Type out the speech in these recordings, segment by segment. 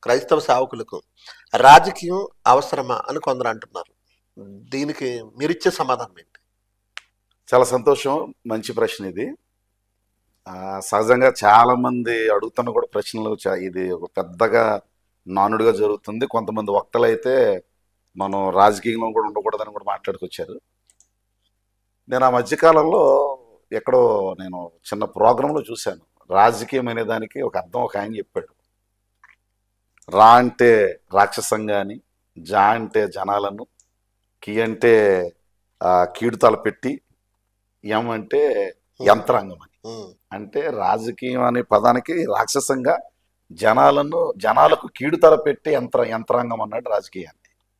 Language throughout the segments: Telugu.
క్రైస్తవ సేవకులకు రాజకీయం అవసరమా అని కొందరు అంటున్నారు దీనికి మీరిచ్చే సమాధానం ఏంటి చాలా సంతోషం మంచి ప్రశ్న ఇది ఆ, సహజంగా చాలా మంది అడుగుతున్న కూడా ప్రశ్నలు చా- ఇది ఒక పెద్దగా నానుడిగా జరుగుతుంది కొంతమంది వక్తలు అయితే మనం రాజకీయంలో కూడా ఉండకూడదని కూడా మాట్లాడుకొచ్చారు నేను ఆ మధ్యకాలంలో ఎక్కడో నేను చిన్న ప్రోగ్రాంలో చూశాను రాజకీయం అనే దానికి ఒక అర్థం ఒక ఆయన చెప్పాడు రా అంటే రాక్షసంగా అని జా అంటే జనాలను కి అంటే ఆ, కీడుతల పెట్టి ఎం అంటే యంత్రాంగం అని ఉమ్, అంటే రాజకీయం అనే పదానికి రాక్షసంగా జనాలను జనాలకు కీడుతల పెట్టి యంత్ర యంత్రాంగం అన్నాడు రాజకీయాన్ని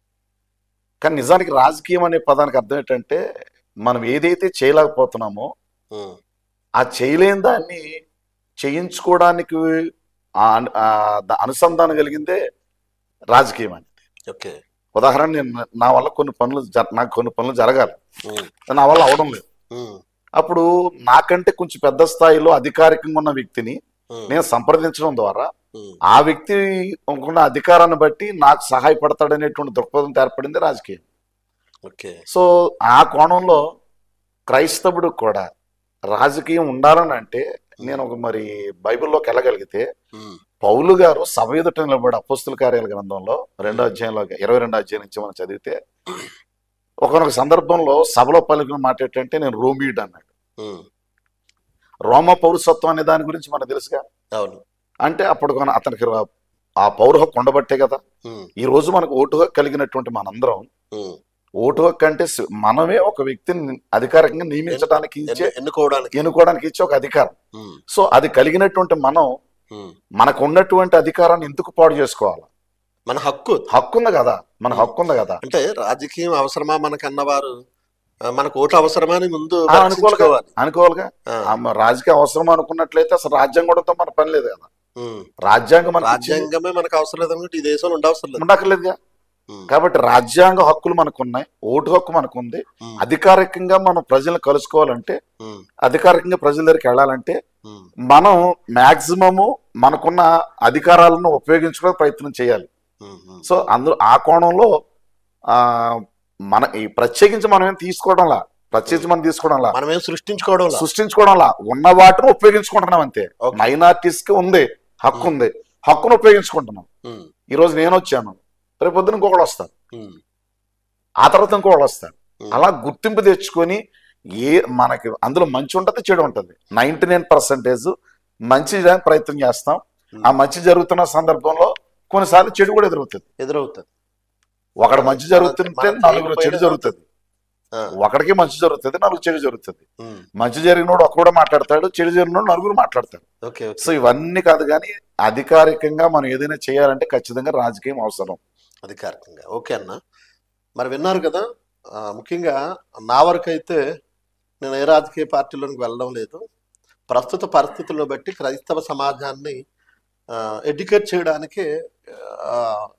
కానీ నిజానికి రాజకీయం అనే పదానికి అర్థం ఏంటంటే మనం ఏదైతే చేయలేకపోతున్నామో ఉమ్, ఆ చేయలేని దాన్ని చేయించుకోవడానికి ఆ అను- ఆ ద- అనుసంధానం కలిగిందే రాజకీయం అని ఓకే ఉదాహరణ నేను నా వల్ల కొన్ని పనులు జ- నాకు కొన్ని పనులు జరగాలి ఉమ్, నా వల్ల అవడం లేదు ఉమ్, అప్పుడు నాకంటే కొంచెం పెద్ద స్థాయిలో అధికారికంగా ఉన్న వ్యక్తిని ఉమ్, నేను సంప్రదించడం ద్వారా ఉమ్, ఆ వ్యక్తి ఉన్న అధికారాన్ని బట్టి నాకు సహాయపడతాడనేటువంటి దృక్పథంతో ఏర్పడింది రాజకీయం ఓకే సో ఆ కోణంలో క్రైస్తవుడు కూడా రాజకీయం ఉండాలని అంటే నేను ఒక మరి బైబిల్లోకి వెళ్ళగలిగితే ఉమ్, పౌలు గారు సభ ఎదుట నిలబడి అపోస్తుల కార్యాల గ్రంథంలో రెండో అధ్యాయంలో ఇరవై రెండో అధ్యాయం నుంచి మనం చదివితే ఒకనొక సందర్భంలో సభలో పలికిన మాట ఏంటంటే నేను రోమీడ్ అన్నాడు ఉమ్, రోమ పౌరసత్వం అనే దాని గురించి మనకు తెలుసుగా అవును అంటే అప్పుడు కొన- అతనికి రా- ఆ పౌర హక్కు ఉండబట్టే కదా ఉమ్, ఈ రోజు మనకు ఓటు హక్కు కలిగినటువంటి మనందరం ఉమ్. ఓటు హక్కు అంటే సి- మనమే ఒక వ్యక్తిని అధికారికంగా నియమించడానికి ఇచ్చే ఎన్ను- ఎన్నుకోవడానికి ఎన్నుకోవడానికి ఇచ్చే ఒక అధికారం ఉమ్, సో అది కలిగినటువంటి మనం ఉమ్. మనకు ఉన్నటువంటి అధికారాన్ని ఎందుకు పాడు చేసుకోవాలి మన హక్కు హక్కు ఉంది కదా మన హక్కు ఉంది కదా అంటే రాజకీయం అవసరమా మనకు అన్నవారు ఆ, మనకు ఓటు అవసరమా అని ముందు ఆ, అనుకోవాలి కదా పరీక్షించుకోవాలి. అనుకోవాలిగా ఆ, ఆ, మరి రాజకీయ అవసరం అనుకున్నట్లయితే అసలు రాజ్యాంగంతో మన పని లేదు కదా ఉమ్. రాజ్యాంగం మనకి ఇచ్చింది. రాజ్యాంగమే మనకు అవసరం లేదు అనుకుంటే ఈ దేశంలో ఉండవసరం లేదు ఉండక్కర్లేదుగా ఉమ్, కాబట్టి రాజ్యాంగ హక్కులు మనకు ఉన్నాయి ఓటు హక్కు మనకు ఉంది ఉమ్, అధికారికంగా మనం ప్రజలను కలుసుకోవాలంటే ఉమ్, అధికారికంగా ప్రజల దగ్గరికి వెళ్ళాలంటే ఉమ్, మనం మాక్సిమము మనకున్న అధికారాలను ఉపయోగించుకోవడానికి ప్రయత్నం చేయాలి ఉమ్, ఉమ్. సో అందులో ఆ కోణంలో ఆ మన ఈ ప్రత్యేకించి మనం ఏం తీసుకోవడంలా ప్రత్యేకించి మనం తీసుకోవడంలా మనమేం సృష్టించుకోవడం లేదు. సృష్టించుకోవడంలా ఉన్న వాటిని ఉపయోగించుకుంటున్నాం అంతే ఓకే. మైనార్టీస్ కి ఉంది హక్కు ఉంది హక్కును ఉపయోగించుకుంటున్నాం ఉమ్, ఈ రోజు నేను వచ్చాను రేపు పొద్దున ఇంకొకళ్ళు వస్తారు ఉమ్, ఆ తర్వాత ఇంకొకళ్ళు వస్తారు ఉమ్. అలా గుర్తింపు తెచ్చుకొని ఏ మనకి అందులో మంచి ఉంటుంది చెడు ఉంటుంది నైన్టీ నైన్ పర్సెంటేజ్ మంచి చేయడానికి ప్రయత్నం చేస్తాం ఆ మంచి జరుగుతున్న సందర్భంలో కొన్నిసార్లు చెడు కూడా ఎదురవుతుంది ఎదురవుతుంది ఒకటి మంచి జరుగుతుంటే మనం నలుగురు చెడు చేయకపోయినా జరుగుతుంది ఆ, ఒకడికి మంచి జరుగుతుంది నలుగురు చెడు జరుగుతుంది ఉమ్, మంచి జరిగినోడు ఒక్కడు మాట్లాడతాడు చెడు జరిగినోడు నలుగురు మాట్లాడతాడు ఓకే ఓకే సో ఇవన్నీ కాదు కానీ అధికారికంగా మనం ఏదైనా చేయాలంటే ఖచ్చితంగా రాజకీయం అవసరం అధికారికంగా ఓకే అన్న మరి విన్నారు కదా ఆ, ముఖ్యంగా నా వరకు అయితే నేను ఏ రాజకీయ పార్టీలోనికి వెళ్ళడం లేదు ప్రస్తుత పరిస్థితులను బట్టి క్రైస్తవ సమాజాన్ని ఎడ్యుకేట్ చేయడానికి ఆ,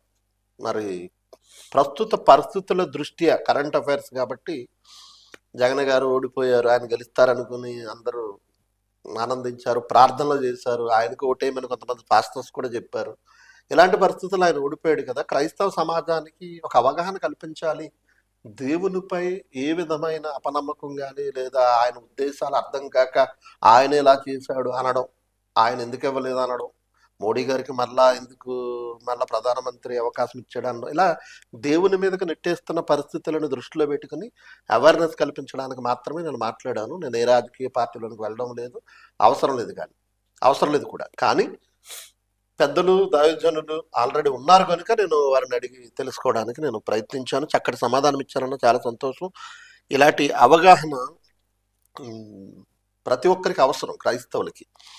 మరి ప్రస్తుత పరిస్థితుల దృష్ట్యా కరెంట్ అఫైర్స్ కాబట్టి జగన్ గారు ఓడిపోయారు ఆయన గెలుస్తారనుకుని అందరూ ఆనందించారు ప్రార్థనలు చేశారు ఆయనకు ఓటేయమని కొంతమంది పాస్టర్స్ కూడా చెప్పారు ఇలాంటి పరిస్థితుల్లో ఆయన ఓడిపోయాడు కదా క్రైస్తవ సమాజానికి ఒక అవగాహన కల్పించాలి దేవునిపై ఏ విధమైన అపనమ్మకం కానీ లేదా ఆయన ఉద్దేశాలు అర్థం కాక ఆయన ఇలా చేశాడు అనడం ఆయన ఎందుకు ఇవ్వలేదు అనడం మోడీ గారికి మళ్ళా ఎందుకు మళ్ళా ప్రధానమంత్రి అవకాశం ఇచ్చాడు అనడం ఇలా దేవుని మీదకి నెట్టేస్తున్న పరిస్థితులను దృష్టిలో పెట్టుకుని అవేర్నెస్ కల్పించడానికి మాత్రమే నేను మాట్లాడాను నేను ఏ రాజకీయ పార్టీలోనికి వెళ్ళడం లేదు అవసరం లేదు కానీ అవసరం లేదు కూడా కానీ పెద్దలు దైవజనులు ఆల్రెడీ ఉన్నారు కనుక నేను వారిని అడిగి తెలుసుకోవడానికి నేను ప్రయత్నించాను చక్కటి సమాధానం ఇచ్చారన్న చాలా సంతోషం ఇలాంటి అవగాహన ఉమ్, ప్రతి ఒక్కరికి అవసరం క్రైస్తవులకి